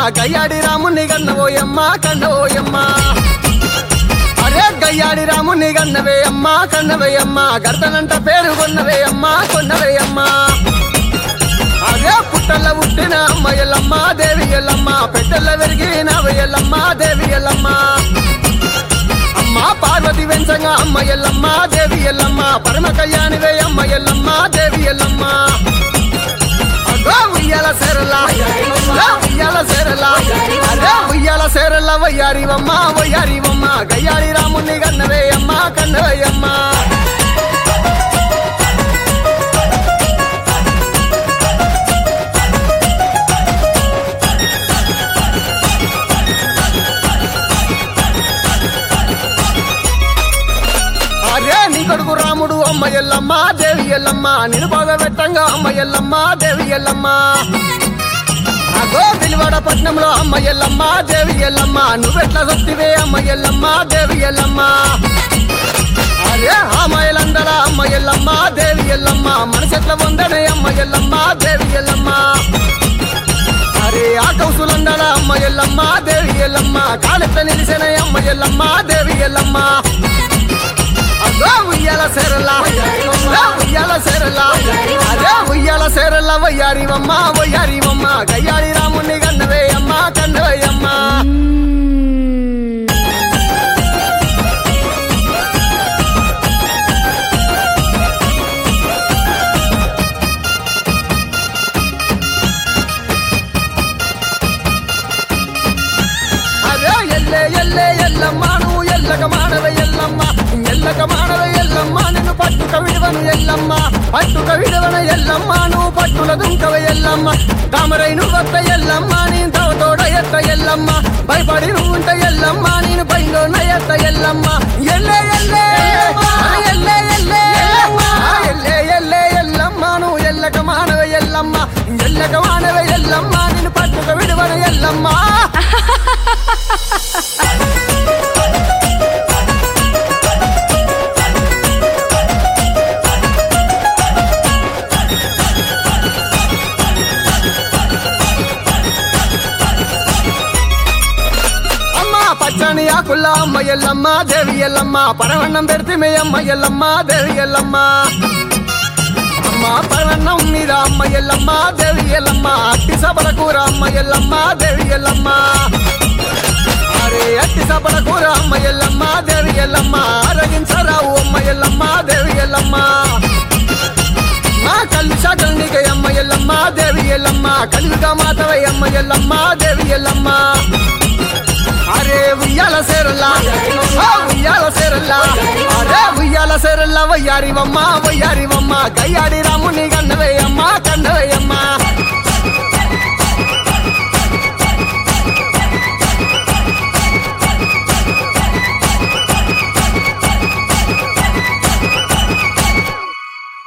గయ్యాడి రాముని గన్నవోయమ్మ కన్నవోయమ్మ అరే గయ్యాడి రాముని గన్నవే అమ్మ కన్నవే అమ్మ గర్దనంట పేరు కొన్నవే అమ్మ కొన్నవే అమ్మ అదే పుట్టల పుట్టిన అమ్మ ఎల్లమ్మ దేవి ఎల్లమ్మ పెట్టెల పెరిగిన ఎల్లమ్మ దేవి ఎల్లమ్మ అమ్మ పార్వతి వెంచంగా అమ్మ ఎల్లమ్మ దేవి ఎల్లమ్మ పరమ కళ్యాణివే అమ్మ ఎల్లమ్మ దేవి ఎల్లమ్మ అగో ఉయ్యాల సేరలా ఉయ్యాల సేరలా అరే ఉయ్యాల సేరల్ల వయ్యారివమ్మ వయ్యారివమ్మ గయ్యారి రాముని కన్నవే అమ్మ కన్నవే అమ్మ అరే నీ కొడుకు రాముడు అమ్మ ఎల్లమ్మ దేవి ఎల్లమ్మ నేను బాగా పెట్టంగా అమ్మ ఎల్లమ్మ దేవి ఎల్లమ్మ అగో విలువడ పట్నంలో అమ్మ ఎల్లమ్మ దేవి ఎల్లమ్మ నువ్వెట్లా సొత్తివే అమ్మ ఎల్లమ్మ దేవి ఎల్లమ్మ అరే అమ్మాయిలందర అమ్మ ఎల్లమ్మ దేవి ఎల్లమ్మ మనసెట్ల వందనే అమ్మ ఎల్లమ్మ దేవి ఎల్లమ్మ అరే ఆ కౌసులందర అమ్మ ఎల్లమ్మ దేవి ఎల్లమ్మ కాలెత్త నిలిసిన అమ్మ ఎల్లమ్మ దేవి ఎల్లమ్మ అదో ఉయ్యాల సేరలా అదో ఉయ్యాల సేరలా అదే ఉయ్యాల సేరల్ల వయ్యారివమ్మ వయ్యారివమ్మ గయ్యారి రాముని కన్నవే అమ్మ కన్నవే అమ్మ అదే ఎల్లే ఎల్లే ఎల్లమ్మ నువ్వు ఎల్లక మానవ ఎల్లమ్మ ఎల్లక మానవ ఎల్లమ్మ నిన్ను పట్టుక విడవను ఎల్లమ్మ పట్టుక విడవన ఎల్లమ్మ నువ్వు పట్టుల దుంకవ ఎల్లమ్మ తామరై నువ్వు వద్ద ఎల్లమ్మ నేను తోడ ఎత్త ఎల్లమ్మ భయపడి నువ్వు ఉంట ఎల్లమ్మ నేను పైలో ఎత్త ఎల్లమ్మ ఎల్లే ఎల్లే ఎల్లే ఎల్లే ఎల్లే ఎల్లే ఎల్లమ్మ నువ్వు ఎల్లక మానవ ఎల్లమ్మ ఎల్లక మానవ ఎల్లమ్మ నేను పట్టుక విడవన ఎల్లమ్మ అమ్మ పచ్చని ఆకుల్ల అమ్మ ఎల్లమ్మ దేవి ఎల్లమ్మ పరవన్నం పెడితే మే అమ్మ ఎల్లమ్మ దేవి ఎల్లమ్మ అమ్మ పరవన్నం మీద అమ్మ ఎల్లమ్మ దేవి ఎల్లమ్మ అట్టి సబల కూర అమ్మ ఎల్లమ్మ దేవి ఎల్లమ్మ అరే అట్టి సబల కూర అమ్మ ఎల్లమ్మ దేవి ఎల్లమ్మ అరగించరావు అమ్మ ఎల్లమ్మ దేవి ఎల్లమ్మ మా కళ్ళు శాఖలు నీకే అమ్మ ఎల్లమ్మ దేవి ఎల్లమ్మ కలివిగా మాతవై అమ్మ ఎల్లమ్మ దేవి ఎల్లమ్మ అరే ఉయ్యాల సేరల్లా ఆ ఉయ్యాల సేరల్లా అరే ఉయ్యాల సేరల్లా వయ్యారివమ్మ వయ్యారివమ్మ గయ్యాడి రాముని గన్నవే